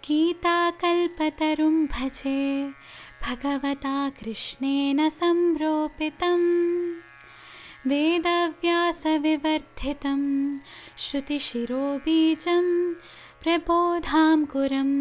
गीताकल्पतरुं भजे भगवता कृष्णेन संरोपितं वेदव्यासविवर्धितं श्रुतिशिरोबीजं प्रबोधाङ्कुरम्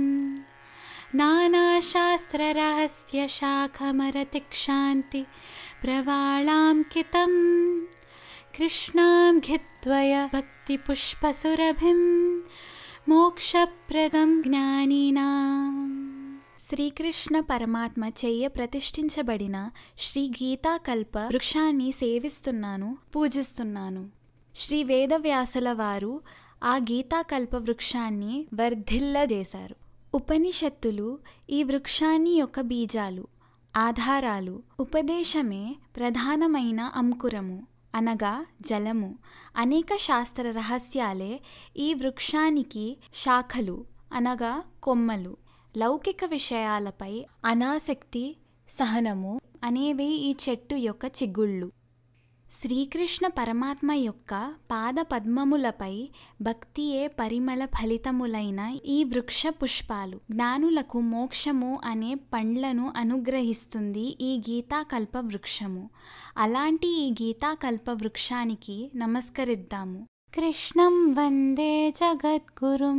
नानाशास्त्ररहस्यशाखमरतिक्षान्ति प्रवालाङ्कितं कृष्णां घित्वय भक्तिपुष्पसुरभिं మోక్షప్రదం జ్ఞానినా శ్రీకృష్ణ పరమాత్మ చెయ్య ప్రతిష్ఠించబడిన శ్రీ గీతాకల్ప వృక్షాన్ని సేవిస్తున్నాను పూజిస్తున్నాను శ్రీ వేదవ్యాసుల వారు ఆ గీతాకల్ప వృక్షాన్ని వర్ధిల్లజేశారు ఉపనిషత్తులు ఈ వృక్షాన్ని యొక్క బీజాలు ఆధారాలు ఉపదేశమే ప్రధానమైన అంకురము అనగా జలము అనేక శాస్త్ర రహస్యాలే ఈ వృక్షానికి శాఖలు అనగా కొమ్మలు లౌకిక విషయాలపై అనాసక్తి సహనము అనేవి ఈ చెట్టు యొక్క చిగుళ్ళు శ్రీకృష్ణ పరమాత్మ యొక్క పాద పద్మములపై భక్తియే పరిమళ ఫలితములైన ఈ వృక్ష పుష్పాలు జ్ఞానులకు మోక్షము అనే పండ్లను అనుగ్రహిస్తుంది ఈ గీతాకల్ప వృక్షము అలాంటి ఈ గీతాకల్ప వృక్షానికి నమస్కరిద్దాము కృష్ణం వందే జగద్గురుం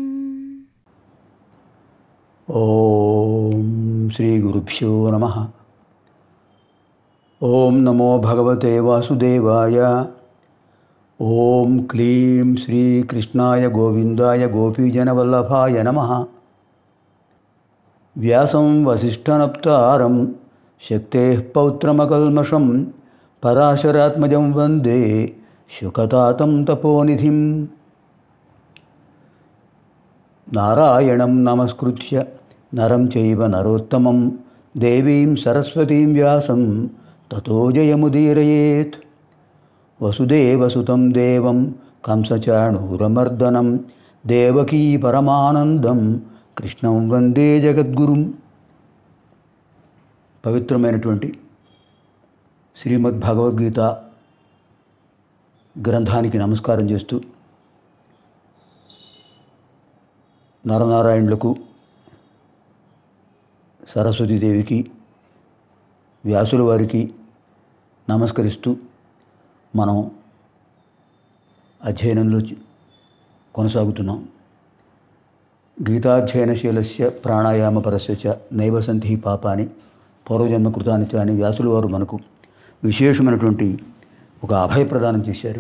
ఓం శ్రీ గురుభ్యో నమ ఓం నమో భగవతే వాసుదేవాయ ఓం క్లీం శ్రీకృష్ణాయ గోవిందాయ గోపీజనవల్లభాయ నమ వ్యాసం వసిష్ఠనప్తారం శక్తే పౌత్రమకల్మషం పరాశరాత్మజం వందే శుకతాతం తపోనిధిం నారాయణం నమస్కృత్య నరం చైవ నరోత్తమం దేవీం సరస్వతీం వ్యాసం తతో జయముదీరయేత్ వసుదేవసుతం దేవం కంసచాణూరమర్దనం దేవకీ పరమానందం కృష్ణం వందే జగద్గురుం పవిత్రమైనటువంటి శ్రీమద్ భగవద్గీత గ్రంథానికి నమస్కారం చేస్తూ నరనారాయణులకు సరస్వతీదేవికి వ్యాసుల వారికి నమస్కరిస్తూ మనం అధ్యయనంలో చి- కొనసాగుతున్నాం గీతాధ్యయనశీలస్య ప్రాణాయామపరస్య చ నైవ సంతి పాపాని పూర్వజన్మ కృతాని చ అని వ్యాసుల వారు మనకు విశేషమైనటువంటి ఒక అభయ ప్రదానం చేశారు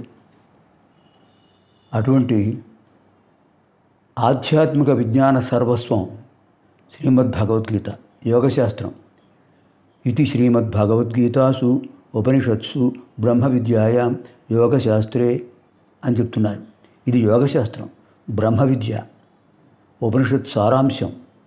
అటువంటి ఆధ్యాత్మిక విజ్ఞాన సర్వస్వం శ్రీమద్భగవద్గీత యోగశాస్త్రం ఇది శ్రీమద్భగవద్గీతాసు ఉపనిషత్సు బ్రహ్మ విద్యాయాం యోగశాస్త్రే అని చెప్తున్నారు ఇది యోగశాస్త్రం బ్రహ్మ విద్య ఉపనిషత్ సారాంశం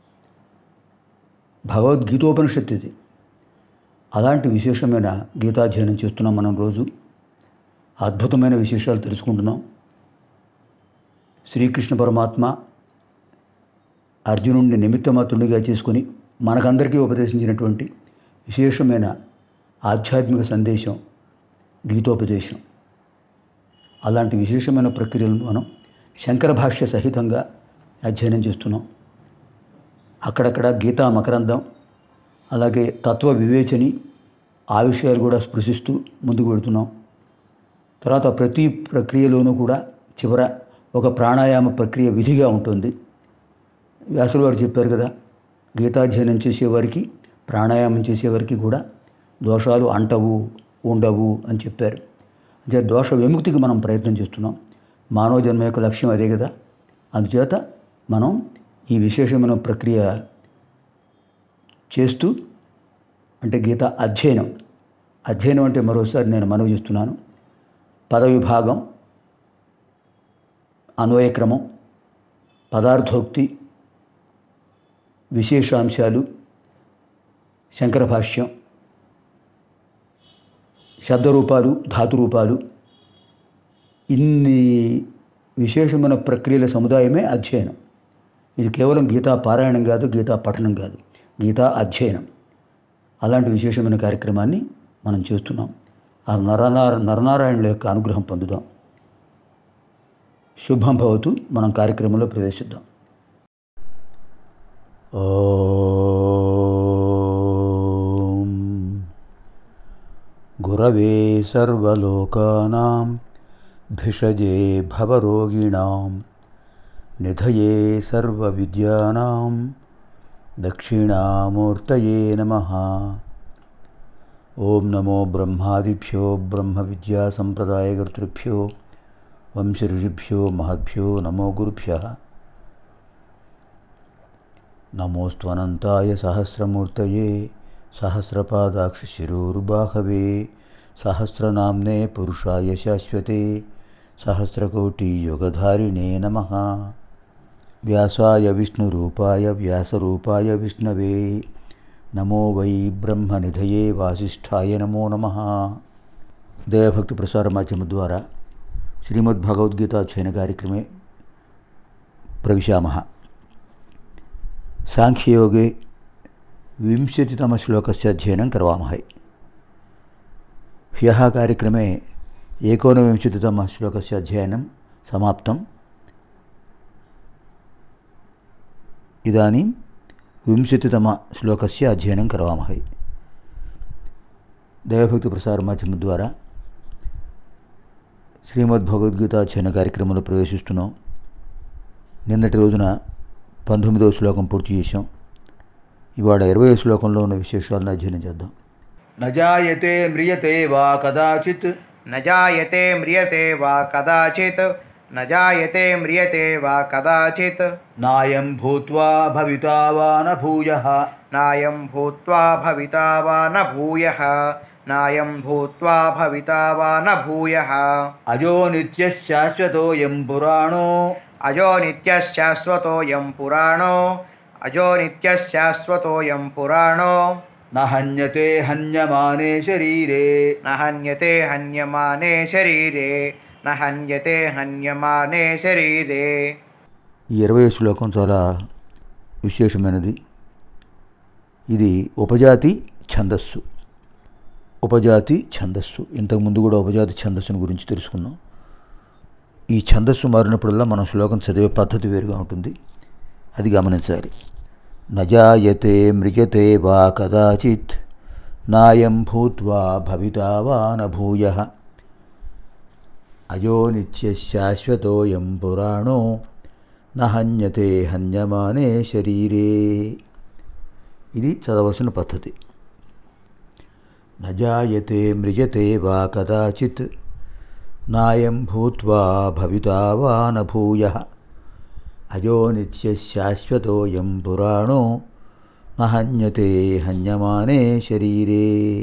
భగవద్గీతోపనిషత్తు ఇది అలాంటి విశేషమైన గీతాధ్యయనం చేస్తున్నాం మనం రోజు అద్భుతమైన విశేషాలు తెలుసుకుంటున్నాం శ్రీకృష్ణ పరమాత్మ అర్జునుడిని నిమిత్తమాత్రుడిగా చేసుకుని మనకందరికీ ఉపదేశించినటువంటి విశేషమైన ఆధ్యాత్మిక సందేశం గీతోపదేశం అలాంటి విశేషమైన ప్రక్రియలను మనం శంకర భాష్య సహితంగా అధ్యయనం చేస్తున్నాం అక్కడక్కడ గీతా మకరందం అలాగే తత్వ వివేచని ఆ విషయాలు కూడా స్పృశిస్తూ ముందుకు వెళుతున్నాం తర్వాత ప్రతి ప్రక్రియలోనూ కూడా చివర ఒక ప్రాణాయామ ప్రక్రియ విధిగా ఉంటుంది వ్యాసుల వారు చెప్పారు కదా గీతాధ్యయనం చేసేవారికి ప్రాణాయామం చేసేవారికి కూడా దోషాలు అంటవు ఉండవు అని చెప్పారు అంటే దోష విముక్తికి మనం ప్రయత్నం చేస్తున్నాం మానవ జన్మ యొక్క లక్ష్యం అదే కదా అందుచేత మనం ఈ విశేషమైన ప్రక్రియ చేస్తూ అంటే గీత అధ్యయనం అధ్యయనం అంటే మరోసారి నేను మనవి చేస్తున్నాను పద విభాగం అన్వయక్రమం పదార్థోక్తి విశేషాంశాలు శంకర భాష్యం శబ్దరూపాలు ధాతురూపాలు ఇన్ని విశేషమైన ప్రక్రియల సముదాయమే అధ్యయనం ఇది కేవలం గీతా పారాయణం కాదు గీతా పఠనం కాదు గీతా అధ్యయనం అలాంటి విశేషమైన కార్యక్రమాన్ని మనం చేస్తున్నాం ఆ నరనార నరనారాయణుల యొక్క అనుగ్రహం పొందుదాం శుభం భవతు మనం కార్యక్రమంలో ప్రవేశిద్దాం ॐ गुरवे सर्वलोकानां भिषजे भवरोगिणां निधये सर्वविद्यानां दक्षिणामूर्तये नमः ॐ नमो ब्रह्मादिभ्यो ब्रह्मविद्यासम्प्रदायकर्तृभ्यो वंशऋषिभ्यो महद्भ्यो नमो गुरुभ्यः नमोऽस्त्वनन्ताय सहस्रमूर्तये सहस्रपादाक्षशिरोरुबाहवे सहस्रनाम्ने पुरुषाय शाश्वते सहस्रकोटियुगधारिणे नमः व्यासाय विष्णुरूपाय व्यासरूपाय विष्णवे నమో వై బ్రహ్మనిధయే వాసిష్ఠాయ నమో నమ దయాభక్తి ప్రసార మాధ్యమం ద్వారా శ్రీమద్భగవద్గీతాధ్యయన కార్యక్రమే ప్రవిశామः సాంఖ్యయోగే विंशतितमश्लोकस्य अध्ययनं करवामहे ह्यः कार्यक्रमे एकोनविंशतितमश्लोकस्य अध्ययनं समाप्तम् इदानीं विंशतितमश्लोकस्य अध्ययनं करवामहे దైవభక్తి ద్వారా శ్రీమద్భగవద్గీత అధ్యయన కార్యక్రమంలో ప్రవేశిస్తున్నాం నిన్నటి రోజున పంతొమ్మిదవ శ్లోకం పూర్తి చేశాం ఇవాళ ఇరవై శ్లోకంలో ఉన్న విశేషాలను అధ్యయనం చేద్దాం నజాయతే మ్రియతే వా కదాచిత్ न जायते म्रियते वा कदाचित् न जायते म्रियते वा कदाचित् నాయం భూత్వా భవితా వా న భూయః नायं भूत्वा भविता वा न भूयः नायं भूत्वा भविता वा न भूयः అజో నిత్యశాశ్వతోయం పురాణో अजो नित्यश्शाश्वतोऽयं पुराणो अजो नित्यश्शाश्वतोऽयं पुराणो न हन्यते हन्यमाने शरीरे न हन्यते हन्यमाने शरीरे न हन्यते हन्यमाने शरीरे ఈ ఇరవై శ్లోకం చాలా విశేషమైనది ఇది ఉపజాతి ఛందస్సు ఉపజాతి ఛందస్సు ఇంతకుముందు కూడా ఉపజాతి ఛందస్సును గురించి తెలుసుకున్నాం ఈ ఛందస్సు మారినప్పుడల్లా మనం శ్లోకం చదివే పద్ధతి వేరుగా ఉంటుంది అది గమనించాలి నజాయతే మృజతే వా కదాచిత్ నాయం భూత్వా భవితా వా నభూయ అజో నిత్యశాశ్వతోయం పురాణో నహన్యతే హన్యమానే శరీరే ఇది చదవలసిన పద్ధతి నజాయతే మ్రియతే వా కదాచిత్ నాయం భూత్వా భవితా వా నభూయ అజో నిత్యశాశ్వతోయం పురాణో నహన్యతే హన్యమానే శరీరే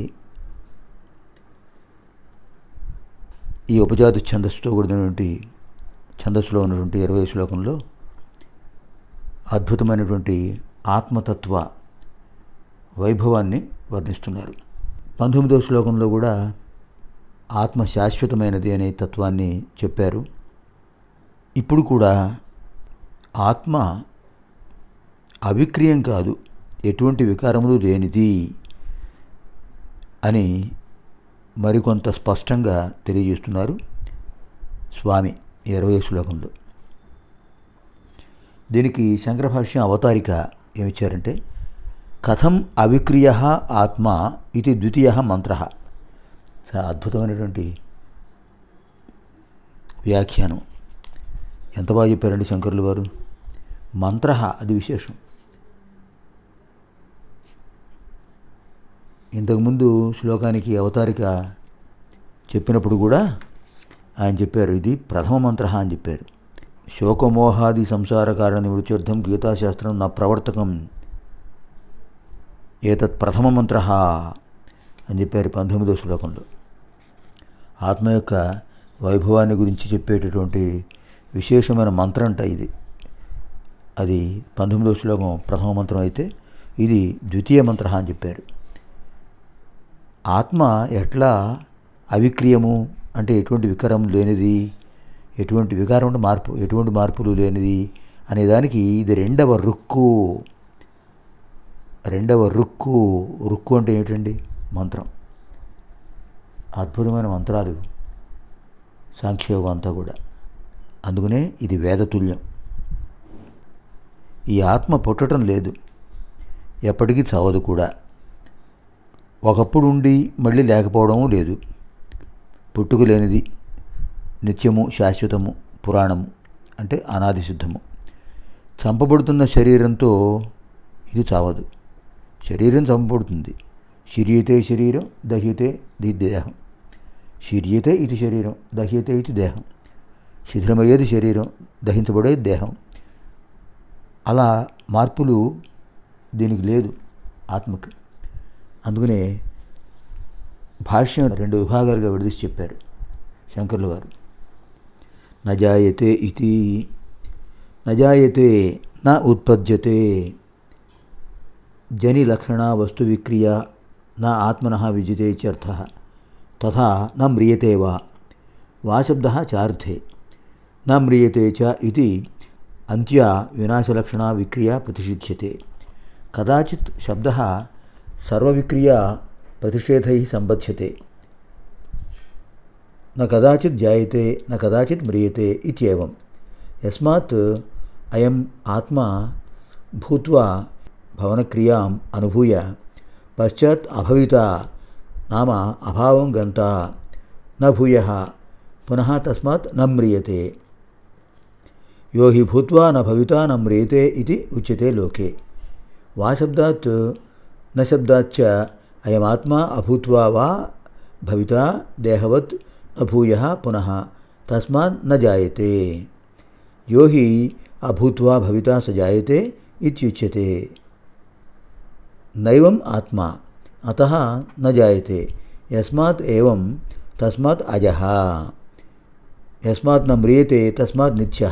ఈ ఉపజాతి ఛందస్సుతో కూడినటువంటి ఛందస్సులో ఉన్నటువంటి ఇరవై శ్లోకంలో అద్భుతమైనటువంటి ఆత్మతత్వ వైభవాన్ని వర్ణిస్తున్నారు పంతొమ్మిదవ శ్లోకంలో కూడా ఆత్మ శాశ్వతమైనది అనే తత్వాన్ని చెప్పారు ఇప్పుడు కూడా ఆత్మ అవిక్రియం కాదు ఎటువంటి వికారములు లేనిది అని మరికొంత స్పష్టంగా తెలియజేస్తున్నారు స్వామి ఇరవై శ్లోకంలో దీనికి శంకర భాష్యం అవతారిక ఏమిచ్చారంటే కథం అవిక్రియ ఆత్మ ఇది ద్వితీయ మంత్ర చాలా అద్భుతమైనటువంటి వ్యాఖ్యానం ఎంత బాగా చెప్పారండి శంకరులు వారు మంత్ర అది విశేషం ఇంతకుముందు శ్లోకానికి అవతారిక చెప్పినప్పుడు కూడా ఆయన చెప్పారు ఇది ప్రథమ మంత్ర అని చెప్పారు శోకమోహాది సంసార కారణ నివృత్త్యర్థం గీతాశాస్త్రం నా ప్రవర్తకం ఏతత్ ప్రథమ మంత్ర అని చెప్పారు పంతొమ్మిదో శ్లోకంలో ఆత్మ యొక్క వైభవాన్ని గురించి చెప్పేటటువంటి విశేషమైన మంత్రం అంట ఇది అది పంతొమ్మిదో శ్లోకం ప్రథమ మంత్రం అయితే ఇది ద్వితీయ మంత్ర అని చెప్పారు ఆత్మ ఎట్లా అవిక్రియము అంటే ఎటువంటి వికారం లేనిది ఎటువంటి వికారం అంటే మార్పు ఎటువంటి మార్పులు లేనిది అనే దానికి ఇది రెండవ రుక్కు రెండవ రుక్కు రుక్కు అంటే ఏమిటండి మంత్రం అద్భుతమైన మంత్రాలు సాంఖ్యయోగం అంతా కూడా అందుకనే ఇది వేదతుల్యం ఈ ఆత్మ పుట్టడం లేదు ఎప్పటికీ చావదు కూడా ఒకప్పుడు ఉండి మళ్ళీ లేకపోవడం లేదు పుట్టుకు లేనిది నిత్యము శాశ్వతము పురాణము అంటే అనాది సిద్ధము చంపబడుతున్న శరీరంతో ఇది చావదు శరీరం చంపబడుతుంది శిర్యతే శరీరం దహ్యతే ది దేహం శిర్యతే ఇది శరీరం దహ్యతే ఇది దేహం శిథిలమయ్యేది శరీరం దహించబడేది దేహం అలా మార్పులు దీనికి లేదు ఆత్మకి అందుకనే భాష్యం రెండు విభాగాలుగా విడదీసి చెప్పారు శంకర్ల వారు నజాయతే ఇది నజాయతే నా ఉత్పద్యతే జని లక్షణ వస్తు విక్రియ నా ఆత్మన విద్యతే ఇత్యర్థ తథా న మ్రియతే వా వాశబ్ద చార్థే న మ్రియతే చ ఇది అంత్య వినాశలక్షణ విక్రియ ప్రతిషిధ్యతే కదాచిత్ శబ్ద సర్వవిక్రియ ప్రతిషేధై సంబధ్యతే న కదాచిత్ జాయతే న కదాచిత్ మ్రియతే ఇత్యేవం యస్మాత్ అయం ఆత్మా భూత్వా భవనక్రియాం అనుభూయ పశ్చాత్ అభవిత నామ అభావం గంత న భూయ పునః తస్మాత్ న మ్రియతే యో హి భూత్వా న భవితా న మ్రియతే ఇది ఉచ్యతే లోకే వాశబ్దాత్ న శబ్దాచ్చ అయమాత్మా అభూత్వా వా భవితా దేహవత్ న భూయ పునః తస్మాత్ న జాయతే యో హి అభూత్వా భవితా స జాయతే ఇత్యుచ్యతే నైవం ఆత్మా అత న జాయతే యస్మాత్ ఏవం తస్మాత్ అజః యస్మాత్ న మ్రియతే తస్మాత్ నిత్య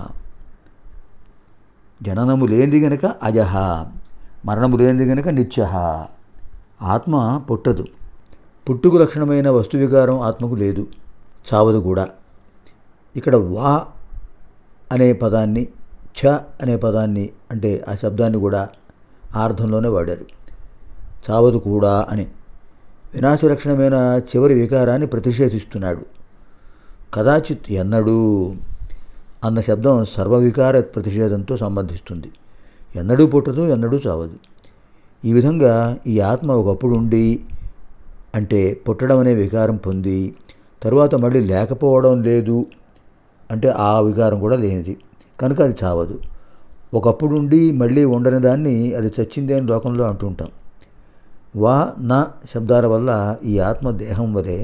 జననము లేనిది గనక అజహ మరణము లేనిది గనక నిత్య ఆత్మ పుట్టదు పుట్టుకు లక్షణమైన వస్తు వికారం ఆత్మకు లేదు చావదు కూడా ఇక్కడ వా అనే పదాన్ని ఛ అనే పదాన్ని అంటే ఆ శబ్దాన్ని కూడా ఆ అర్థంలోనే వాడారు చావదు కూడా అని వినాశలక్షణమైన చివరి వికారాన్ని ప్రతిషేధిస్తున్నాడు కదాచిత్ ఎన్నడూ అన్న శబ్దం సర్వవికార ప్రతిషేధంతో సంబంధిస్తుంది ఎన్నడూ పుట్టదు ఎన్నడూ చావదు ఈ విధంగా ఈ ఆత్మ ఒకప్పుడు ఉండి అంటే పుట్టడం అనే వికారం పొంది తరువాత మళ్ళీ లేకపోవడం లేదు అంటే ఆ వికారం కూడా లేనిది కనుక అది చావదు ఒకప్పుడు ఉండి మళ్ళీ ఉండని దాన్ని అది చచ్చింది అని లోకంలో అంటుంటాం వా నా శబ్దాల వల్ల ఈ ఆత్మ దేహం వలె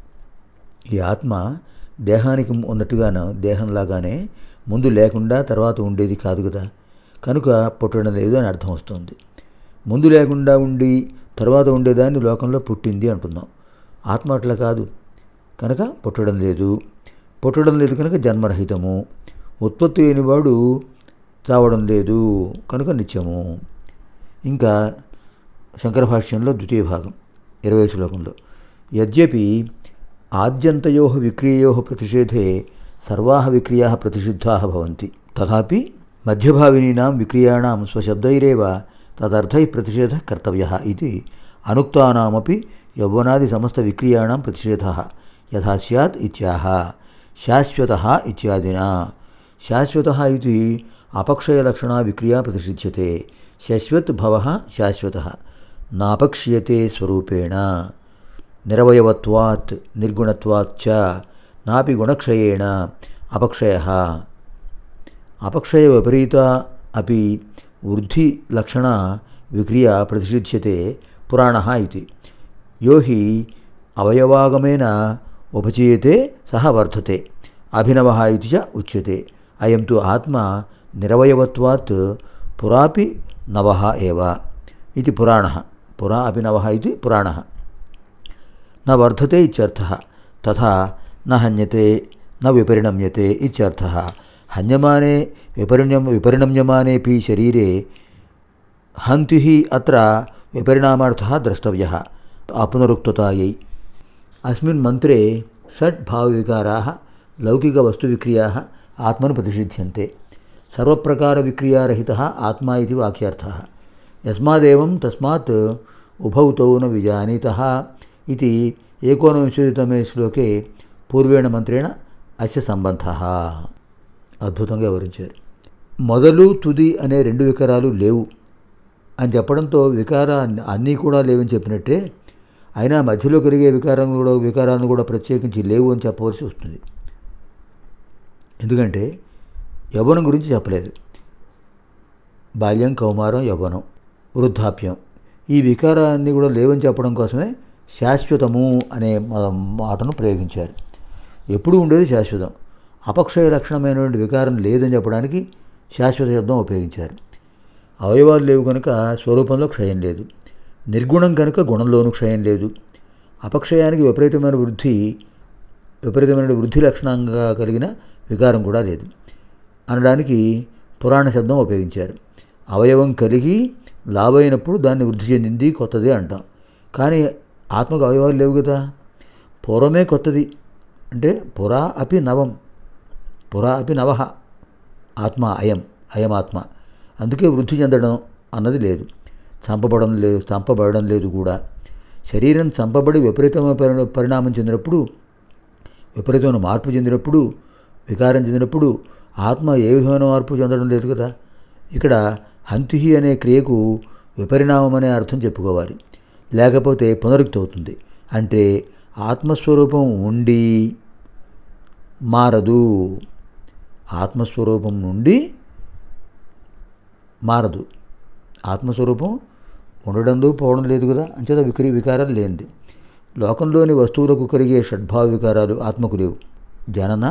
ఈ ఆత్మ దేహానికి ఉన్నట్టుగాను దేహంలాగానే ముందు లేకుండా తర్వాత ఉండేది కాదు కదా కనుక పుట్టడం లేదు అని అర్థం వస్తుంది ముందు లేకుండా ఉండి తర్వాత ఉండేదాన్ని లోకంలో పుట్టింది అంటున్నాం ఆత్మ అట్లా కాదు కనుక పుట్టడం లేదు పుట్టడం లేదు కనుక జన్మరహితము ఉత్పత్తి లేనివాడు చావడం లేదు కనుక నిత్యము ఇంకా శంకర భాష్యంలో ద్వితీయ భాగం ఇరవై శ్లోకంలో యద్యపి ఆద్యంతయో విక్రియో ప్రతిషేధే సర్వా విక్రియా ప్రతిషిద్ధా భవంతి తథాపి మధ్యభావినీనాం విక్రియాణం స్వశబ్దైరేవ తదర్థై ప్రతిషేధ కర్తవ్య ఇది అనుక్తానామపి యౌవనాది సమస్త విక్రియాణం ప్రతిషేధ యథా స్యాత్ ఇత్యాహ శాశ్వత ఇత్యాదినా శాశ్వత ఇది అపక్షయలక్షణ విక్రియా ప్రతిషిధ్యతే శశ్వత్ భవ శాశ్వత నాపక్ష్యతే స్వరూపేణ నిరవయవత్వాత్ నిర్గుణత్వాచ్చ నాపి గుణక్షయేణ అపక్షయ అపక్షయ విపరీత అపి వృద్ధి లక్షణ విక్రియ ప్రతిషిధ్యతే పురాణ ఇది యో హి అవయవాగమేన ఉపచీయతే సహ వర్ధతే అభినవ ఇది చ ఉచ్యతే అయం తు ఆత్మ నిరవయవత్వాత్ పురాపి నవ ఏవ ఇది పురాణ పురా అపి నవ ఇది పురాణ न वर्धते इत्यर्थः तथा न हन्यते न विपरिणम्यते इत्यर्थः हन्यमाने विपरिण्यं विपरिणम्यमानेऽपि शरीरे हन्ति हि अत्र विपरिणामार्थः द्रष्टव्यः अपनरुक्ततायै अस्मिन् मन्त्रे षट् भावविकाराः लौकिकवस्तुविक्रियाः आत्मनि प्रतिषिध्यन्ते सर्वप्रकारविक्रियारहितः आत्मा इति वाक्यार्थः यस्मादेवं तस्मात् उभौ तौ न विजानीतः ఇది ఏకోనవింశతితమే శ్లోకే పూర్వేణ మంత్రేణ అస్య సంబంధ అద్భుతంగా వివరించారు మొదలు తుది అనే రెండు వికారాలు లేవు అని చెప్పడంతో వికార అన్నీ కూడా లేవని చెప్పినట్టే అయినా మధ్యలో కలిగే వికారం కూడా వికారాలను కూడా ప్రత్యేకించి లేవు అని చెప్పవలసి వస్తుంది ఎందుకంటే యవ్వనం గురించి చెప్పలేదు బాల్యం కౌమారం యవ్వనం వృద్ధాప్యం ఈ వికారాన్ని కూడా లేవని చెప్పడం కోసమే శాశ్వతము అనే మా- మాటను ప్రయోగించారు ఎప్పుడు ఉండేది శాశ్వతం అపక్షయ లక్షణమైనటువంటి వికారం లేదని చెప్పడానికి శాశ్వత శబ్దం ఉపయోగించారు అవయవాలు లేవు కనుక స్వరూపంలో క్షయం లేదు నిర్గుణం కనుక గుణంలోనూ క్షయం లేదు అపక్షయానికి విపరీతమైన వృద్ధి విపరీతమైన వృద్ధి లక్షణంగా కలిగిన వికారం కూడా లేదు అనడానికి పురాణ శబ్దం ఉపయోగించారు అవయవం కలిగి లాభైనప్పుడు దాన్ని వృద్ధి చెందింది కొత్తది అంటాం కానీ ఆత్మకు అవయవాలు లేవు కదా పూర్వమే కొత్తది అంటే పురా అపి నవం పురా అపి నవ ఆత్మ అయం అయమాత్మ అందుకే వృద్ధి చెందడం అన్నది లేదు చంపబడడం లేదు చంపబడడం లేదు కూడా శరీరం చంపబడి విపరీతమైన పరి పరిణామం చెందినప్పుడు విపరీతమైన మార్పు చెందినప్పుడు వికారం చెందినప్పుడు ఆత్మ ఏ విధమైన మార్పు చెందడం లేదు కదా ఇక్కడ హంతిహి అనే క్రియకు విపరిణామం అనే అర్థం చెప్పుకోవాలి లేకపోతే పునరుక్తి అవుతుంది అంటే ఆత్మస్వరూపం ఉండి మారదు ఆత్మస్వరూపం నుండి మారదు ఆత్మస్వరూపం ఉండడంలో పోవడం లేదు కదా అంచేత వికరి వికారాలు లేనిది లోకంలోని వస్తువులకు కలిగే షడ్భావ వికారాలు ఆత్మకు లేవు జనన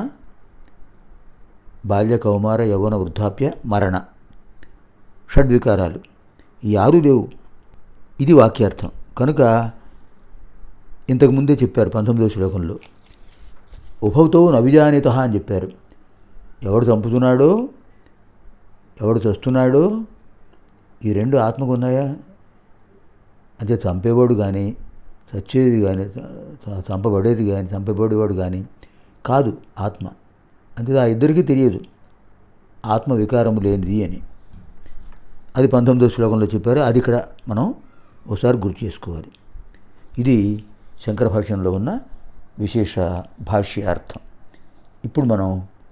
బాల్య కౌమార యౌవన వృద్ధాప్య మరణ షడ్వికారాలు ఈ ఆరు లేవు ఇది వాక్యార్థం కనుక ఇంతకుముందే చెప్పారు పంతొమ్మిదో శ్లోకంలో ఉభౌతో నవిజానిత అని చెప్పారు ఎవడు చంపుతున్నాడో ఎవడు చస్తున్నాడో ఈ రెండు ఆత్మకు ఉన్నాయా అంటే చంపేవాడు కానీ చచ్చేది కానీ చ- చంపబడేది కానీ చంపబడేవాడు కానీ కాదు ఆత్మ అంతే ఆ ఇద్దరికీ తెలియదు ఆత్మ వికారము లేనిది అని అది పంతొమ్మిదో శ్లోకంలో చెప్పారు అది ఇక్కడ మనం ఒకసారి గుర్తు చేసుకోవాలి ఇది శంకర భాష్యంలో ఉన్న విశేష భాష్యార్థం ఇప్పుడు మనం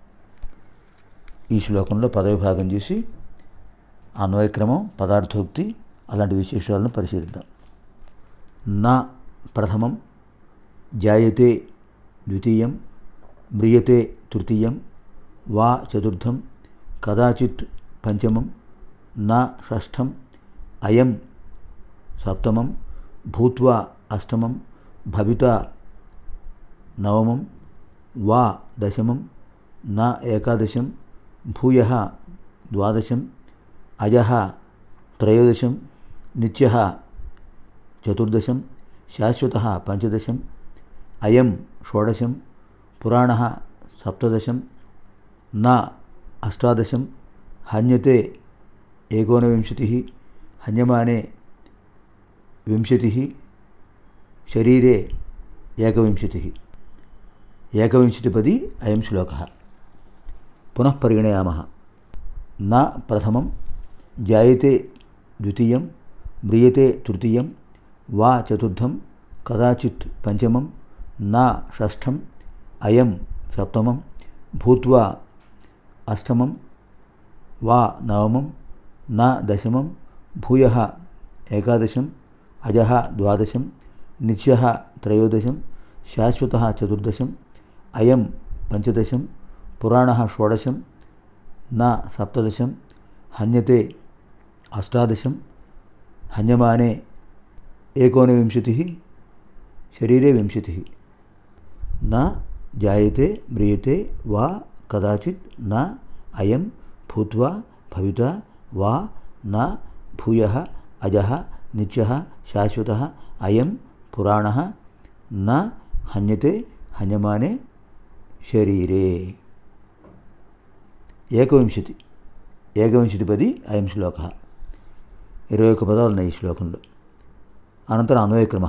ఈ శ్లోకంలో పదవిభాగం చేసి అన్వయక్రమం పదార్థోక్తి అలాంటి విశేషాలను పరిశీలిద్దాం నా ప్రథమం జాయతే ద్వితీయం మ్రియతే తృతీయం వా చతుర్థం కదాచిత్ పంచమం నా షష్ఠం అయం సప్తమం భూత్వా అష్టమం భవితా నవమం వా దశమం నా ఏకాదశం భూయ ద్వాదశం అజ త్రయోదశం నిత్య చతుర్దశం శాశ్వత పంచదశం అయం షోడశం పురాణ సప్తదశం నా అష్టాదశం హన్యతే ఏకోనవింశతి హన్యమానే వింశతి శరీరే ఏకవింశతి ఏకవింశతిపది అయం శ్లోక పునః పరిగణయామः न प्रथमं जायते द्वितीयं म्रियते तृतीयं वा चतुर्थं कदाचित् पञ्चमं न षष्ठम् अयं सप्तमं भूत्वा अष्टमं वा नवमं न दशमं भूयः एकादशम् अजः द्वादशं नित्यः त्रयोदशं शाश्वतः चतुर्दशम् अयं पञ्चदशं पुराणः षोडशं न सप्तदशं हन्यते अष्टादशं हन्यमाने एकोनविंशतिः शरीरे विंशतिः न जायते म्रियते वा कदाचित् न अयं भूत्वा भविता वा न भूयः अजः नित्यः शाश्वतः अयं पुराणः न हन्यते हन्यमाने శరీరే ఏకవింశతి ఏకవింశతి పది అయం శ్లోక ఇరవై ఒక్క పదాలు ఉన్నాయి ఈ శ్లోకంలో అనంతరం అన్వయక్రమ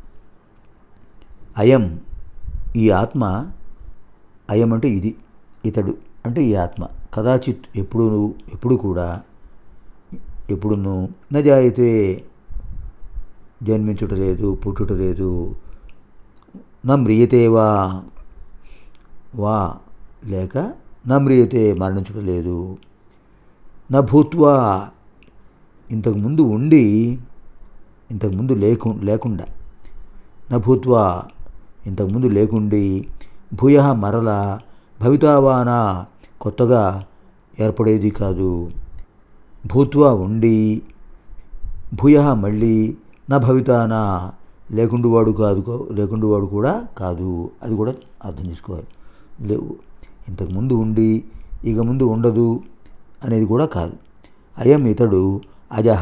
అయం ఈ ఆత్మ అయం అంటే ఇది ఇతడు అంటే ఈ ఆత్మ కదాచిత్ ఎప్పుడు నువ్వు ఎప్పుడు కూడా ఎప్పుడును నజాయితే జన్మించుట లేదు పుట్టుట లేదు నా మ్రియతేవా వా లేక నమ్రియతే మరణించుట లేదు నా భూత్వా ఇంతకుముందు ఉండి ఇంతకుముందు లేకు లేకుండా నభూత్వా ఇంతకుముందు లేకుండి భూయ మరల భవితావానా కొత్తగా ఏర్పడేది కాదు భూత్వా ఉండి భూయ మళ్ళీ నా భవితానా లేకుండువాడు కాదు లేకుండువాడు కూడా కాదు అది కూడా అర్థం చేసుకోవాలి లేవు ఇంతకుముందు ఉండి ఇక ముందు ఉండదు అనేది కూడా కాదు అయం ఇతడు అజహ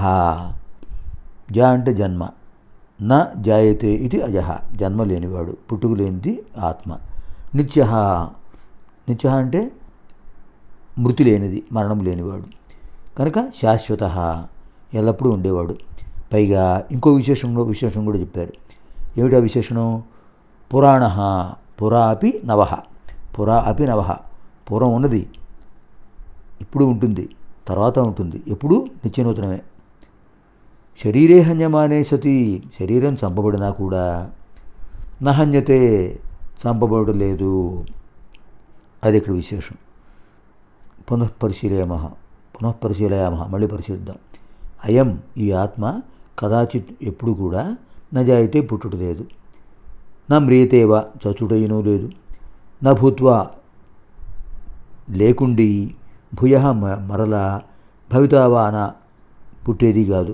జ అంటే జన్మ నా జాయతే ఇది అజహ జన్మ లేనివాడు పుట్టుకు లేనిది ఆత్మ నిత్య నిత్య అంటే మృతి లేనిది మరణం లేనివాడు కనుక శాశ్వత ఎల్లప్పుడూ ఉండేవాడు పైగా ఇంకో విశేషంలో విశేషం కూడా చెప్పారు ఏమిటా విశేషణం పురాణ పురా అపి నవ పురా అపి నవ పూర్వం ఉన్నది ఇప్పుడు ఉంటుంది తర్వాత ఉంటుంది ఎప్పుడు నిత్యనూతనమే శరీరే హన్యమానే సతి శరీరం చంపబడినా కూడా నహన్యతే చంపబడలేదు అది ఇక్కడ విశేషం పునఃపరిశీలయామ పునఃపరిశీలయామ మళ్ళీ పరిశీలిద్దాం అయం ఈ ఆత్మ కదాచిత్ ఎప్పుడు కూడా నజాయితే పుట్టుట లేదు నా మ్రియతేవ చచుటయినూ లేదు నా భూత్వా లేకుండి భూయ మరల భవితావాన పుట్టేది కాదు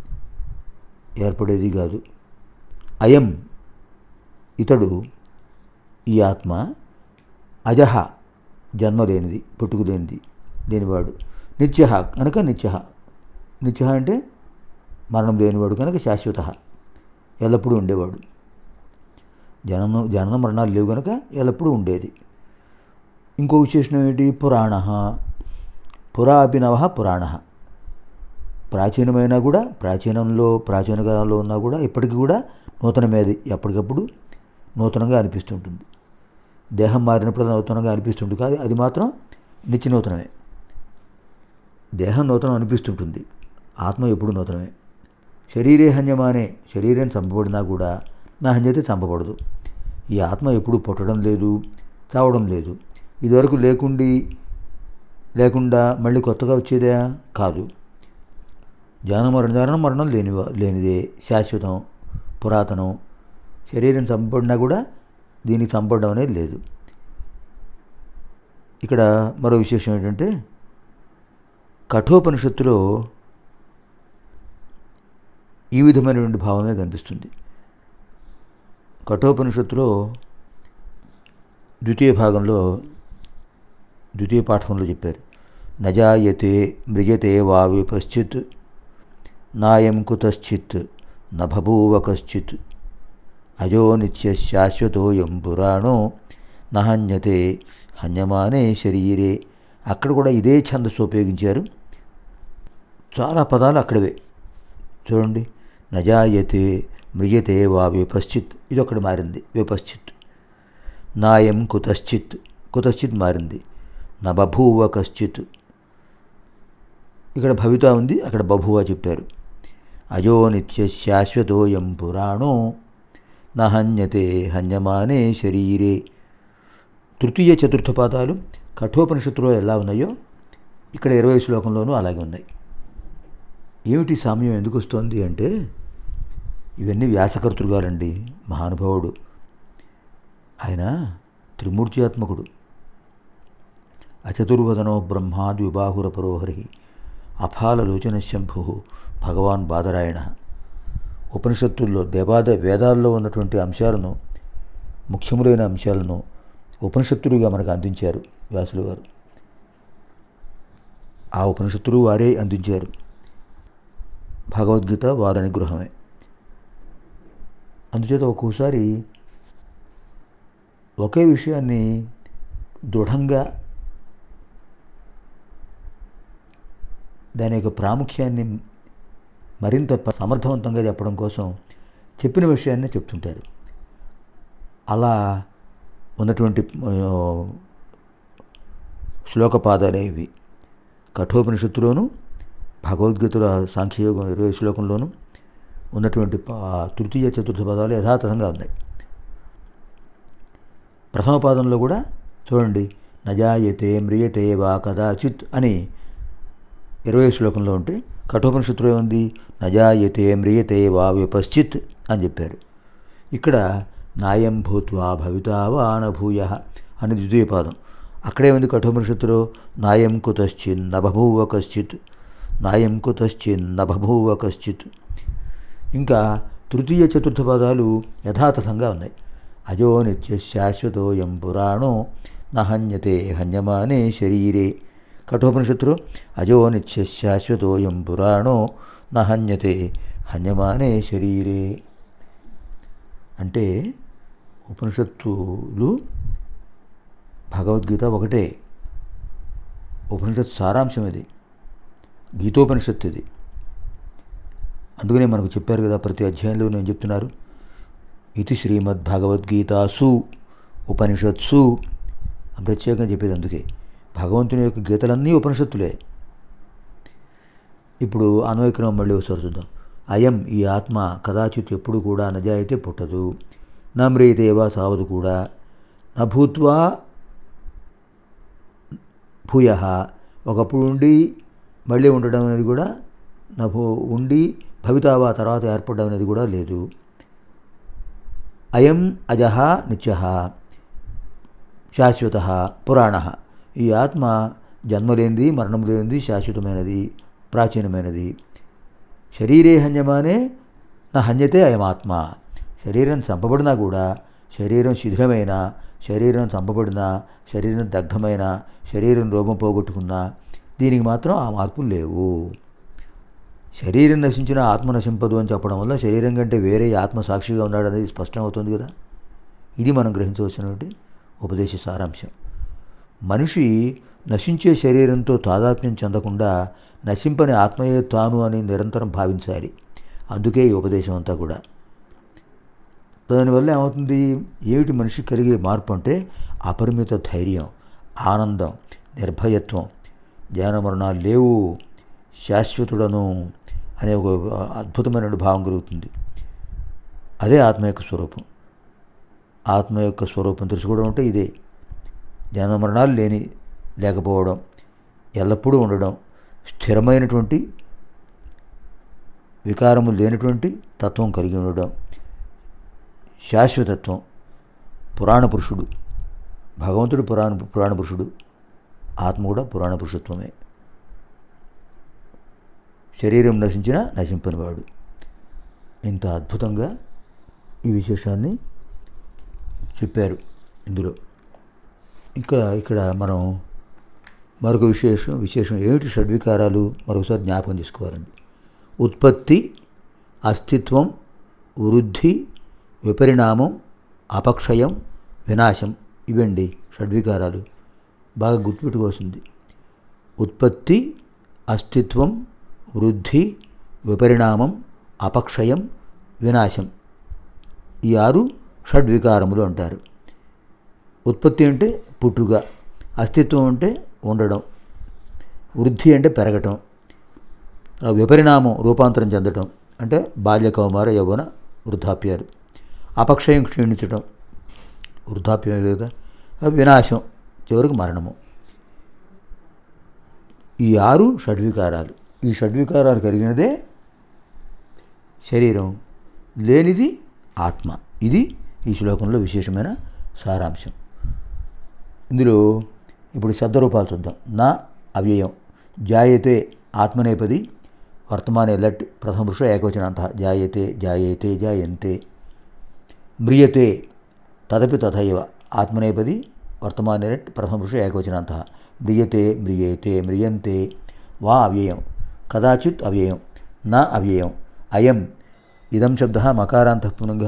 ఏర్పడేది కాదు అయం ఇతడు ఈ ఆత్మ అజహ జన్మ లేనిది పుట్టుకు లేనిది లేనివాడు నిత్య కనుక నిత్య నిత్య అంటే మరణం లేనివాడు కనుక శాశ్వత ఎల్లప్పుడూ ఉండేవాడు జననం జనన మరణాలు లేవు కనుక ఎల్లప్పుడూ ఉండేది ఇంకో విశేషణం ఏంటి పురాణ పురా అభినవ పురాణ ప్రాచీనమైనా కూడా ప్రాచీనంలో ప్రాచీన కాలంలో ఉన్నా కూడా ఇప్పటికీ కూడా నూతనమేది ఎప్పటికప్పుడు నూతనంగా అనిపిస్తుంటుంది దేహం మారినప్పుడు అది నూతనంగా అనిపిస్తుంది కాదు అది మాత్రం నిత్య నూతనమే దేహం నూతనం అనిపిస్తుంటుంది ఆత్మ ఎప్పుడు నూతనమే శరీరే హన్యమానే శరీరం చంపబడినా కూడా నా హన్యతే చంపబడదు ఈ ఆత్మ ఎప్పుడు పుట్టడం లేదు చావడం లేదు ఇదివరకు లేకుండి లేకుండా మళ్ళీ కొత్తగా వచ్చేదా కాదు జనన మరణ జనన మరణం లేని లేనిదే శాశ్వతం పురాతనం శరీరం చంపబడినా కూడా దీనికి చంపడం అనేది లేదు ఇక్కడ మరో విశేషం ఏంటంటే కఠోపనిషత్తులో ఈ విధమైనటువంటి భావమే కనిపిస్తుంది కఠోపనిషత్తులో ద్వితీయ భాగంలో ద్వితీయ పాఠంలో చెప్పారు నజాయతే మృజతే వా విపశ్చిత్ నాయం కుతశ్చిత్ నభూవ కశ్చిత్ అజో నిత్య శాశ్వతోయం పురాణో నహన్యతే హన్యమానే శరీరే అక్కడ కూడా ఇదే ఛందస్సు ఉపయోగించారు చాలా పదాలు అక్కడవే చూడండి నజాయతే మృయతే వా విపశ్చిత్ ఇది ఒకటి మారింది విపశ్చిత్ నాయం కుతశ్చిత్ కుతశ్చిత్ మారింది నబభూవ కశ్చిత్ ఇక్కడ భవిత ఉంది అక్కడ బభువ చెప్పారు అజో నిత్య శాశ్వతోయం పురాణో నహన్యతే హన్యమానే శరీరే తృతీయ చతుర్థ పాదాలు కఠోపనిషత్తులో ఎలా ఉన్నాయో ఇక్కడ ఇరవై శ్లోకంలోనూ అలాగే ఉన్నాయి ఏమిటి సామ్యం ఎందుకు వస్తోంది అంటే ఇవన్నీ వ్యాసకర్తృ గారండి మహానుభావుడు ఆయన త్రిమూర్త్యాత్మకుడు అచతుర్వదనో బ్రహ్మాద్విబాహుర పరోహరి అఫాలలోచన శంభు భగవాన్ బాదరాయణ ఉపనిషత్తుల్లో దేవాద వేదాల్లో ఉన్నటువంటి అంశాలను ముఖ్యములైన అంశాలను ఉపనిషత్తులుగా మనకు అందించారు వ్యాసులు వారు ఆ ఉపనిషత్తులు వారే అందించారు భగవద్గీత వారి అనుగ్రహమే అందుచేత ఒక్కోసారి ఒకే విషయాన్ని దృఢంగా దాని యొక్క ప్రాముఖ్యాన్ని మరింత ప- సమర్థవంతంగా చెప్పడం కోసం చెప్పిన విషయాన్ని చెప్తుంటారు అలా ఉన్నటువంటి ఆ, శ్లోకపాదాలే ఇవి కఠోపనిషత్తులోను భగవద్గీతల సాంఖ్యయోగం ఇరవై శ్లోకంలోను ఉన్నటువంటి పా- తృతీయ చతుర్థ పదాలు యథాతథంగా ఉన్నాయి ప్రథమ పాదంలో కూడా చూడండి నజాయతే మ్రియతే వా కదాచిత్ అని ఇరవై శ్లోకంలో ఉంటే కఠోపనిషత్తులో ఏముంది నజాయతే మ్రియతే వా విపశ్చిత్ అని చెప్పారు ఇక్కడ నాయం భూత్వా భవితా వా అనభూయ అని ద్వితీయ పాదం అక్కడే ఉంది కఠోపనిషత్తులో నాయం కుతశ్చిన్ నభూవ కశ్చిత్ నాయం కుతశ్చిన్ నభూవ కశ్చిత్ ఇంకా తృతీయ చతుర్థ పదాలు యథాతథంగా ఉన్నాయి అజో నిత్య శాశ్వతోయం పురాణో నహన్యతే హన్యమానే శరీరే కఠోపనిషత్తులో అజో నిత్య శాశ్వతోయం పురాణో నహన్యతే హన్యమానే శరీరే అంటే ఉపనిషత్తులు భగవద్గీత ఒకటే ఉపనిషత్తు సారాంశం ఇది గీతోపనిషత్తు ఇది అందుకనే మనకు చెప్పారు కదా ప్రతి అధ్యాయంలో నేను చెప్తున్నారు ఇది శ్రీమద్ భగవద్గీతాసు ఉపనిషత్సు అని ప్రత్యేకంగా చెప్పేది అందుకే భగవంతుని యొక్క గీతలన్నీ ఉపనిషత్తులే ఇప్పుడు అన్వయక్రమం మళ్ళీ ఒకసారి చూద్దాం అయం ఈ ఆత్మ కదాచిత్ ఎప్పుడు కూడా నజాయితే పుట్టదు నమ్రేతేవా సావదు కూడా నభూత్వా భూయ ఒకప్పుడు ఉండి మళ్ళీ ఉండడం అనేది కూడా నభూ ఉండి భవితావా తర్వాత ఏర్పడడం అనేది కూడా లేదు అయం అజహ నిత్య శాశ్వత పురాణ ఈ ఆత్మ జన్మ లేనిది మరణం లేనిది శాశ్వతమైనది ప్రాచీనమైనది శరీరే హన్యమానే నా హన్యతే అయమాత్మ శరీరం చంపబడినా కూడా శరీరం శిథిలమైన శరీరం చంపబడినా శరీరం దగ్ధమైన శరీరం రూపం పోగొట్టుకున్నా దీనికి మాత్రం ఆ మార్పులు లేవు శరీరం నశించిన ఆత్మ నశింపదు అని చెప్పడం వల్ల శరీరం కంటే వేరే ఆత్మ సాక్షిగా ఉన్నాడు అనేది స్పష్టం అవుతుంది కదా ఇది మనం గ్రహించవలసినటువంటి ఉపదేశ సారాంశం మనిషి నశించే శరీరంతో తాదాత్మ్యం చెందకుండా నశింపని ఆత్మయే తాను అని నిరంతరం భావించాలి అందుకే ఈ ఉపదేశం అంతా కూడా దానివల్ల ఏమవుతుంది ఏమిటి మనిషికి కలిగే మార్పు అంటే అపరిమిత ధైర్యం ఆనందం నిర్భయత్వం జ్ఞాన మరణాలు లేవు శాశ్వతుడను అనే ఒక అద్భుతమైన భావం కలుగుతుంది అదే ఆత్మ యొక్క స్వరూపం ఆత్మ యొక్క స్వరూపం తెలుసుకోవడం అంటే ఇదే జన్మ మరణాలు లేని లేకపోవడం ఎల్లప్పుడూ ఉండడం స్థిరమైనటువంటి వికారము లేనటువంటి తత్వం కలిగి ఉండడం శాశ్వతత్వం పురాణ పురుషుడు భగవంతుడు పురాణ పురాణ పురుషుడు ఆత్మ కూడా పురాణ పురుషత్వమే శరీరం నశించిన నశింపనివాడు ఇంత అద్భుతంగా ఈ విశేషాన్ని చెప్పారు ఇందులో ఇంకా ఇక్కడ మనం మరొక విశేషం విశేషం ఏమిటి షడ్వికారాలు మరొకసారి జ్ఞాపకం చేసుకోవాలండి ఉత్పత్తి అస్తిత్వం వృద్ధి విపరిణామం అపక్షయం వినాశం ఇవండి షడ్వికారాలు బాగా గుర్తుపెట్టుకోవాల్సింది ఉత్పత్తి అస్తిత్వం వృద్ధి విపరిణామం అపక్షయం వినాశం ఈ ఆరు షడ్వికారములు అంటారు ఉత్పత్తి అంటే పుట్టుక అస్తిత్వం అంటే ఉండడం వృద్ధి అంటే పెరగటం విపరిణామం రూపాంతరం చెందటం అంటే బాల్య కౌమార యౌవన వృద్ధాప్యాలు అపక్షయం క్షీణించడం వృద్ధాప్యం కదా వినాశం చివరికి మరణము ఈ ఆరు షడ్వికారాలు ఈ షడ్వికారాలు కలిగినదే శరీరం లేనిది ఆత్మ ఇది ఈ శ్లోకంలో విశేషమైన సారాంశం ఇందులో ఇప్పుడు శబ్దరూపాలు చూద్దాం నా అవ్యయం జాయతే ఆత్మనేపది వర్తమానే లట్ ప్రథమ పురుష ఏకవచనాంత జాయతే జాయతే జాయంతే మ్రియతే తదపి తథైవ ఆత్మనేపది వర్తమానే లట్ ప్రథమ పురుష ఏకవచనాంత మ్రియతే మ్రియేతే మ్రియంతే వా అవ్యయం కదాచిత్ అవ్యయం నా అవ్యయం అయం ఇదం శబ్ద మకారాంత పునంగ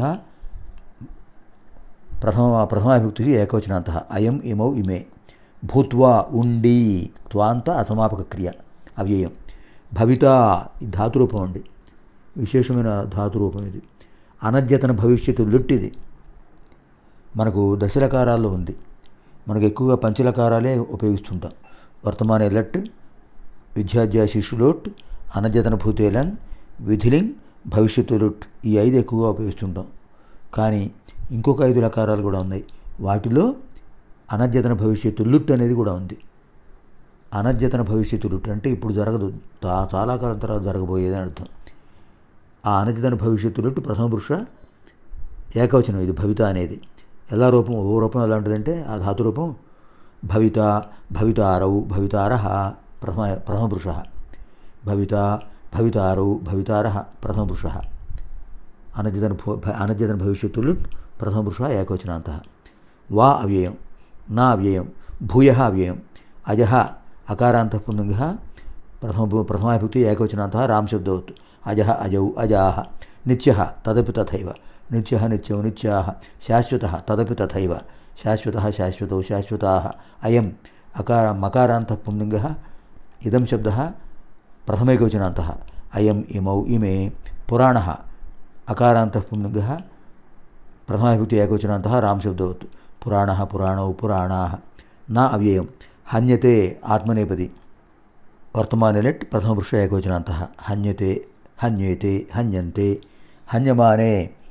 ప్రథమ ప్రథమావిభక్తి ఏకవచనాంత అయం ఇమౌ ఇమే భూత్వా ఉండి త్వాంత అసమాపక క్రియ అవ్యయం భవిత ఈ ధాతురూపం అండి విశేషమైన ధాతురూపం ఇది అనద్యతన భవిష్యత్తు లుట్టిది మనకు దశలకారాల్లో ఉంది మనకు ఎక్కువగా పంచలకారాలే ఉపయోగిస్తుంటాం వర్తమాన లట్ విద్యాధ్యాయ శిష్యులోట్ అనద్యతన భూతేలంగ్ విధిలింగ్ భవిష్యత్తు లుట్ ఈ ఐదు ఎక్కువగా ఉపయోగిస్తుంటాం కానీ ఇంకొక ఐదు లకారాలు కూడా ఉన్నాయి వాటిలో అనద్యతన భవిష్యత్తు లుట్ అనేది కూడా ఉంది అనద్యతన భవిష్యత్తులు అంటే ఇప్పుడు జరగదు తా- చాలా కాలం తర్వాత జరగబోయేది అని అర్థం ఆ అనద్యతన భవిష్యత్తులు ప్రథమ పురుష ఏకవచనం ఇది భవిత అనేది ఎలా రూపం ఓ రూపం ఎలా ఉంటుందంటే ఆ ధాతు రూపం భవిత భవితారౌ భవితారః ప్రథమ ప్రథమ పురుష భవిత భవితారౌ భవితారః ప్రథమ పురుష అనద్యతన భో- భ- అనద్యతన భవిష్యత్తులు ప్రథమ పురుష ఏకవచనాంత వా అవ్యయం నా అవ్యయం భూయ అవ్యయం అజ అకారాంత పుల్లింగ ప్రథమ ప్రథమాభుక్తి ఏకవచనాంత రామశబ్దవత్ అజ అజౌ అజాహ నిత్య తదపి తథైవ నిత్య నిత్యౌ నిత్యా శాశ్వత తదపి తథైవ శాశ్వత శాశ్వతౌ శాశ్వతా అయం అకార మకారాంత పుల్లింగ ఇదం శబ్ద ప్రథమైకవచనాంత అయం ఇమౌ ఇమే పురాణ అకారాంత పుల్లింగ ప్రథమావిభక్తి ఏకవచనాంత రామశబ్దవత్ పురాణ పురాణౌ పురాణా నా అవ్యయం హన్యతే ఆత్మనేపది వర్తమానే లెట్ ప్రథమపురుష ఏకవచనాంత హన్యతే హన్యేతే హన్యంతే హన్యమానే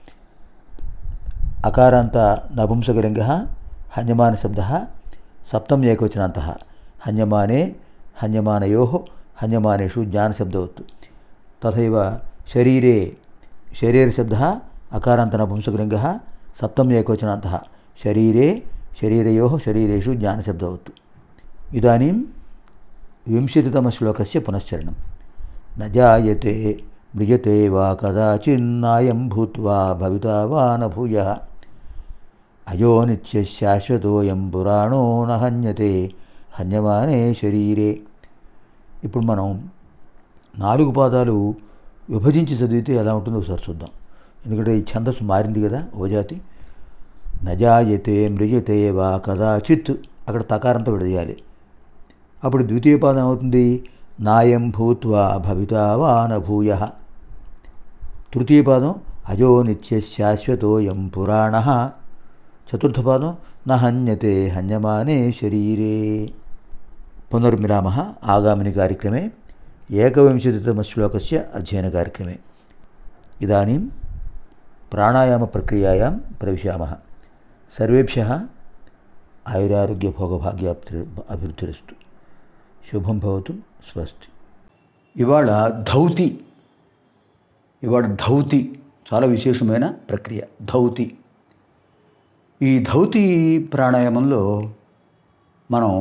అకారాంత నపుంసకలింగ హన్యమాన శబ్ద సప్తం ఏకవచనాంత హన్యమానే హన్యమానయో హన్యమానేషు జ్ఞానశబ్దవత్ తథైవ శరీరే శరీరశబ్ద అకారాంత నపుంసకలింగ సప్తం ఏకవచనాంత శరీరే శరీరయో శరీరేషు జ్ఞానశబ్దవత్ ఇదానీం వింశతితమశ్లోకస్య పునశ్చరణం न जायते म्रियते वा कदाचिन्नायं भूत्वा भविता वा न भूयः अयो నిత్యశాశ్వతోయం పురాణో న హన్యతే హన్యమానే శరీరే ఇప్పుడు మనం నాలుగు పాదాలు విభజించి చదివితే ఎలా ఉంటుందో ఒకసారి చూద్దాం ఎందుకంటే ఈ ఛందస్సు మారింది కదా ఉపజాతి నజాయతే మ్రియతే వా కదాచిత్ అక్కడ తకారంతో విడదీయాలి అప్పుడు ద్వితీయ పాదం అవుతుంది నాయం భూత్వా భవితా వా న భూయ తృతీయ పాదం అజో నిత్య శాశ్వతోయం పురాణ చతుర్థ పాదం న హన్యతే హన్యమానే శరీరే పునర్మిలామ ఆగామిని కార్యక్రమే ఏకవింశతితమశ్లోకస్య అధ్యయన కార్యక్రమే ఇదానీం ప్రాణాయామ ప్రక్రియాయాం ప్రవిశామः సర్వేభ్యः ఆయురారోగ్యభోగభాగ్యాప్తి అభివృద్ధిరస్తు శుభం భవతు స్వస్తి ఇవాళ ధౌతి ఇవాళ ధౌతి చాలా విశేషమైన ప్రక్రియ ధౌతి ఈ ధౌతి ప్రాణాయామంలో మనం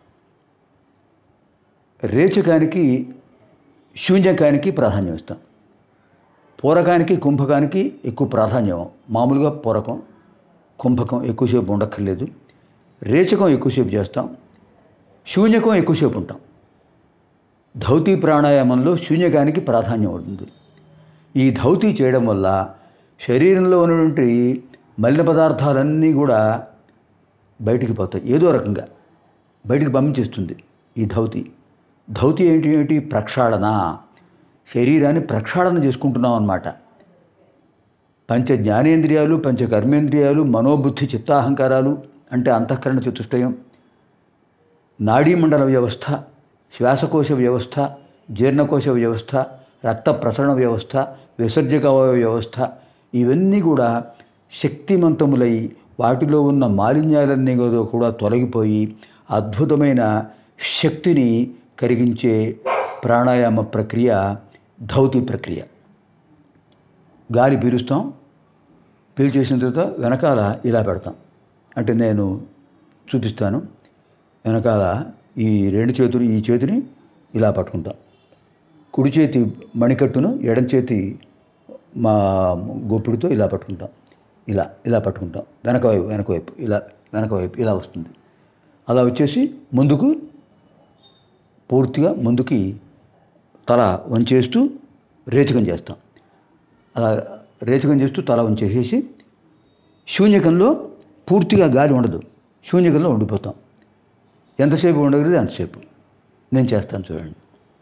రేచకానికి శూన్యకానికి ప్రాధాన్యం ఇస్తాం పూరకానికి కుంభకానికి ఎక్కువ ప్రాధాన్యం మామూలుగా పూరకం కుంభకం ఎక్కువసేపు ఉండక్కర్లేదు రేచకం ఎక్కువసేపు చేస్తాం శూన్యకం ఎక్కువసేపు ఉంటాం ధౌతి ప్రాణాయామంలో శూన్యకానికి ప్రాధాన్యం ఉంటుంది ఈ ధౌతి చేయడం వల్ల శరీరంలో ఉన్నటువంటి మలిన పదార్థాలన్నీ కూడా బయటికి పోతాయి ఏదో రకంగా బయటికి పంపించేస్తుంది ఈ ధౌతి ధౌతి ఏంటి ఏంటి ప్రక్షాళన శరీరాన్ని ప్రక్షాళన చేసుకుంటున్నాం అన్నమాట పంచ జ్ఞానేంద్రియాలు పంచ కర్మేంద్రియాలు మనోబుద్ధి చిత్తాహంకారాలు అంటే అంతఃకరణ చతుష్టయం నాడీమండల వ్యవస్థ శ్వాసకోశ వ్యవస్థ జీర్ణకోశ వ్యవస్థ రక్త ప్రసరణ వ్యవస్థ విసర్జక అవయవ వ్యవస్థ ఇవన్నీ కూడా శక్తిమంతములై వాటిలో ఉన్న మాలిన్యాలన్నీ కూడా తొలగిపోయి అద్భుతమైన శక్తిని కరిగించే ప్రాణాయామ ప్రక్రియ ధౌతి ప్రక్రియ గాలి పీలుస్తాం పీల్చేసిన తర్వాత వెనకాల ఇలా పెడతాం అంటే నేను చూపిస్తాను వెనకాల ఈ రెండు చేతులు ఈ చేతిని ఇలా పట్టుకుంటాం కుడి చేతి మణికట్టును ఎడం చేతి మా గొప్పిడితో ఇలా పట్టుకుంటాం ఇలా ఇలా పట్టుకుంటాం వెనక వైపు వెనక వైపు ఇలా వెనక వైపు ఇలా వస్తుంది అలా వచ్చేసి ముందుకు పూర్తిగా ముందుకి తల వంచేస్తూ రేచకం చేస్తాం అలా రేచకం చేస్తూ తల వంచేసేసి శూన్యకంలో పూర్తిగా గాలి ఉండదు శూన్యకంలో ఉండిపోతాం ఎంతసేపు ఉండగలిగితే అంతసేపు నేను చేస్తాను చూడండి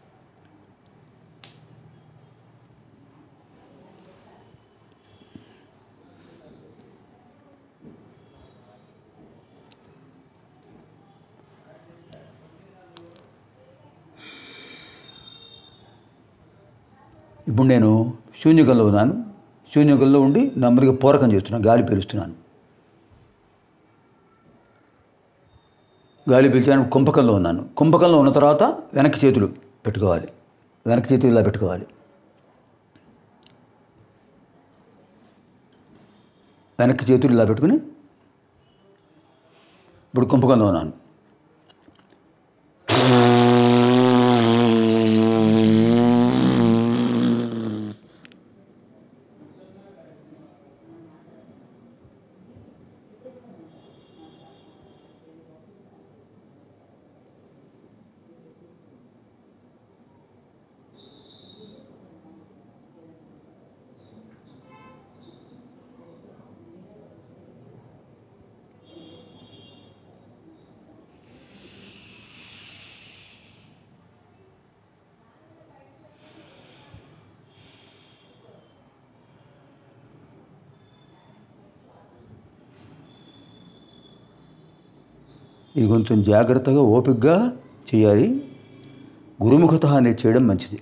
ఇప్పుడు నేను శూన్యకంలో ఉన్నాను శూన్యకంలో ఉండి నెమ్మదిగా పూరకం చేస్తున్నాను గాలి పీలుస్తున్నాను గాలి పీల్చాను కుంభకంలో ఉన్నాను కుంభకంలో ఉన్న తర్వాత వెనక్కి చేతులు పెట్టుకోవాలి వెనక్కి చేతులు ఇలా పెట్టుకోవాలి వెనక్కి చేతులు ఇలా పెట్టుకుని ఇప్పుడు కుంభకంలో ఉన్నాను ఇది కొంచెం జాగ్రత్తగా ఓపికగా చేయాలి గురుముఖత అనేది చేయడం మంచిది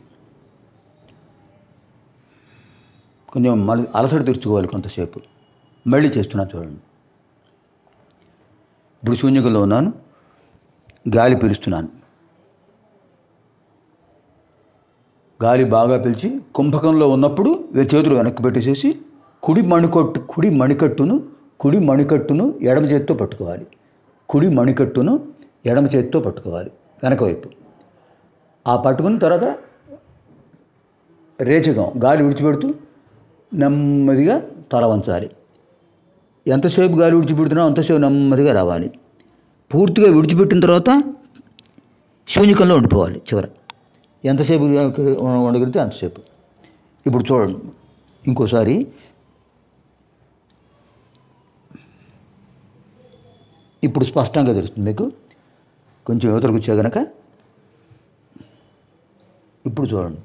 కొంచెం మల అలసట తెరుచుకోవాలి కొంతసేపు మళ్ళీ చేస్తున్నాను చూడండి ఇప్పుడు శూన్యకంలో ఉన్నాను గాలి పీలుస్తున్నాను గాలి బాగా పీల్చి కుంభకంలో ఉన్నప్పుడు వే- చేతులు వెనక్కి పెట్టేసేసి కుడి మణికట్టు కుడి మణికట్టును కుడి మణికట్టును ఎడమ చేతితో పట్టుకోవాలి కుడి మణికట్టును ఎడమ చేతితో పట్టుకోవాలి వెనక వైపు ఆ పట్టుకున్న తర్వాత రేచకం గాలి విడిచిపెడుతూ నెమ్మదిగా తల వంచాలి ఎంతసేపు గాలి విడిచిపెడుతున్నా అంతసేపు నెమ్మదిగా రావాలి పూర్తిగా విడిచిపెట్టిన తర్వాత శూన్యకంలో ఉండిపోవాలి చివర ఎంతసేపు ఉండగలిగితే అంతసేపు ఇప్పుడు చూడండి ఇంకోసారి ఇప్పుడు స్పష్టంగా తెలుస్తుంది మీకు కొంచెం యువతలకు వచ్చే గనక ఇప్పుడు చూడండి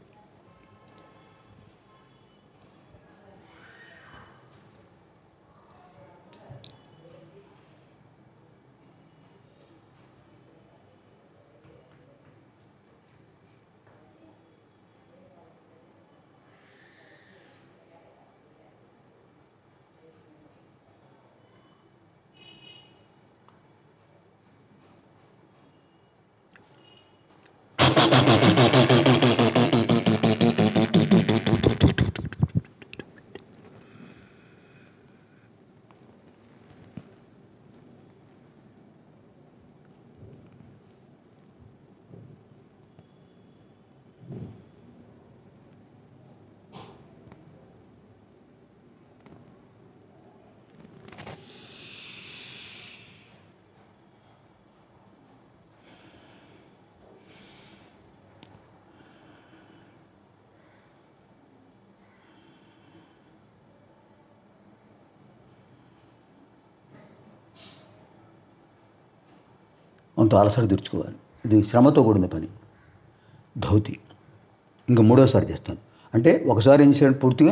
అంత అలసట తీర్చుకోవాలి ఇది శ్రమతో కూడిన పని ధౌతి ఇంకా మూడోసారి చేస్తాను అంటే ఒకసారి ఏం చేశాను పూర్తిగా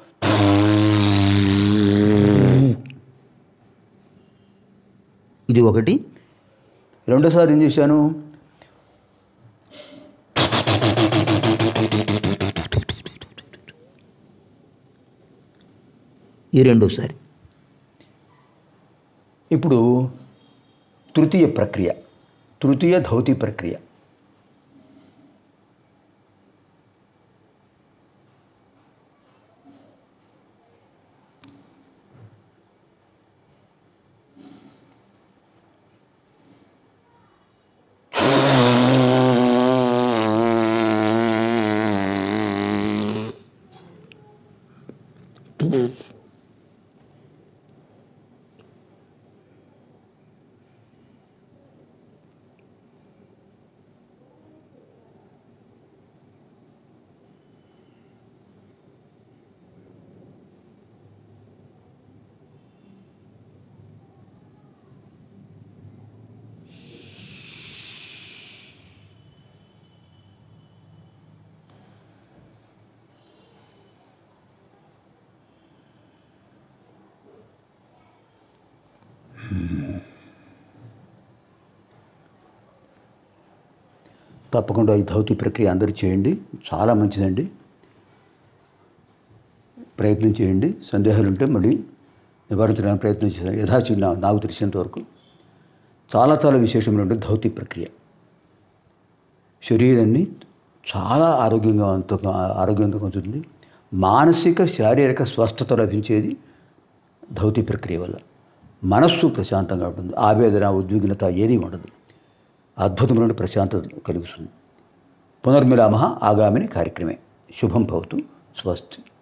ఇది ఒకటి రెండోసారి ఏం చేశాను ఈ రెండోసారి ఇప్పుడు తృతీయ ప్రక్రియ తృతీయ ధౌతి ప్రక్రియ తప్పకుండా ఈ ధౌతి ప్రక్రియ అందరూ చేయండి చాలా మంచిదండి ప్రయత్నం చేయండి సందేహాలు ఉంటే మళ్ళీ నివారించడానికి ప్రయత్నం చేస్తాను యథాచిన్న నాకు తెలిసినంత వరకు చాలా చాలా విశేషమైనటువంటి ధౌతి ప్రక్రియ శరీరాన్ని చాలా ఆరోగ్యంగా వంతంగా ఆరోగ్యవంతంగా ఉంచుతుంది మానసిక శారీరక స్వస్థత లభించేది ధౌతి ప్రక్రియ వల్ల మనస్సు ప్రశాంతంగా ఉంటుంది ఆవేదన ఉద్విగ్నత ఏది ఉండదు అద్భుతమైన ప్రశాంతత కలుగుతుంది పునర్మిలామ ఆగామిని కార్యక్రమే శుభం భవతు స్వస్తి